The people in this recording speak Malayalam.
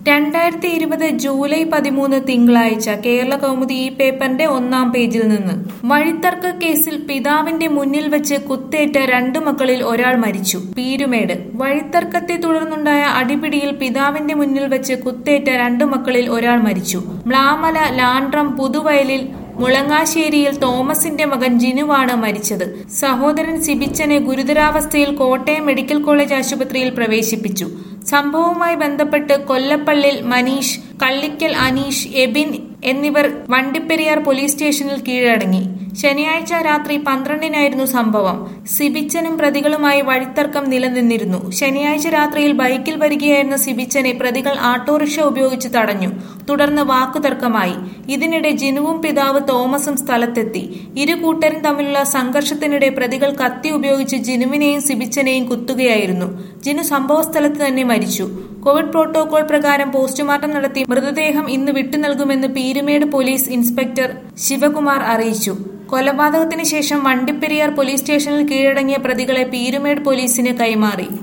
രണ്ടായിരത്തി ഇരുപത് ജൂലൈ പതിമൂന്ന് തിങ്കളാഴ്ച കേരള കൗമുദി ഈ പേപ്പറിന്റെ ഒന്നാം പേജിൽ നിന്ന് വഴിത്തർക്ക കേസിൽ പിതാവിന്റെ മുന്നിൽ വെച്ച് കുത്തേറ്റ രണ്ടു മക്കളിൽ ഒരാൾ മരിച്ചു പീരുമേട് വഴിത്തർക്കത്തെ തുടർന്നുണ്ടായ അടിപിടിയിൽ പിതാവിന്റെ മുന്നിൽ വെച്ച് കുത്തേറ്റ രണ്ടു മക്കളിൽ ഒരാൾ മരിച്ചു മ്ലാമല ലാൻഡ്രം പുതുവയലിൽ മുളങ്ങാശ്ശേരിയിൽ തോമസിന്റെ മകൻ ജിനുവാണ് മരിച്ചത് സഹോദരൻ സിബിച്ചനെ ഗുരുതരാവസ്ഥയിൽ കോട്ടയം മെഡിക്കൽ കോളേജ് ആശുപത്രിയിൽ പ്രവേശിപ്പിച്ചു സംഭവവുമായി ബന്ധപ്പെട്ട് കൊല്ലപ്പള്ളിൽ മനീഷ് കള്ളിക്കൽ അനീഷ് എബിൻ എന്നിവർ വണ്ടിപ്പെരിയാർ പോലീസ് സ്റ്റേഷനിൽ കീഴടങ്ങി ശനിയാഴ്ച രാത്രി പന്ത്രണ്ടിനായിരുന്നു സംഭവം സിബിച്ചനും പ്രതികളുമായി വഴിത്തർക്കം നിലനിന്നിരുന്നു ശനിയാഴ്ച രാത്രിയിൽ ബൈക്കിൽ വരികയായിരുന്ന സിബിച്ചനെ പ്രതികൾ ഓട്ടോറിക്ഷ ഉപയോഗിച്ച് തടഞ്ഞു തുടർന്ന് വാക്കുതർക്കമായി ഇതിനിടെ ജിനുവും പിതാവ് തോമസും സ്ഥലത്തെത്തി ഇരു കൂട്ടരും തമ്മിലുള്ള സംഘർഷത്തിനിടെ പ്രതികൾ കത്തി ഉപയോഗിച്ച് ജിനുവിനെയും സിബിച്ചനെയും കുത്തുകയായിരുന്നു ജിനു സംഭവസ്ഥലത്ത് തന്നെ മരിച്ചു കോവിഡ് പ്രോട്ടോകോൾ പ്രകാരം പോസ്റ്റ്മോർട്ടം നടത്തി മൃതദേഹം ഇന്ന് വിട്ടുനൽകുമെന്ന് പീരുമേട് പോലീസ് ഇൻസ്പെക്ടർ ശിവകുമാർ അറിയിച്ചു കൊലപാതകത്തിന് ശേഷം വണ്ടിപ്പെരിയാർ പോലീസ് സ്റ്റേഷനിൽ കീഴടങ്ങിയ പ്രതികളെ പീരുമേട് പോലീസിന് കൈമാറി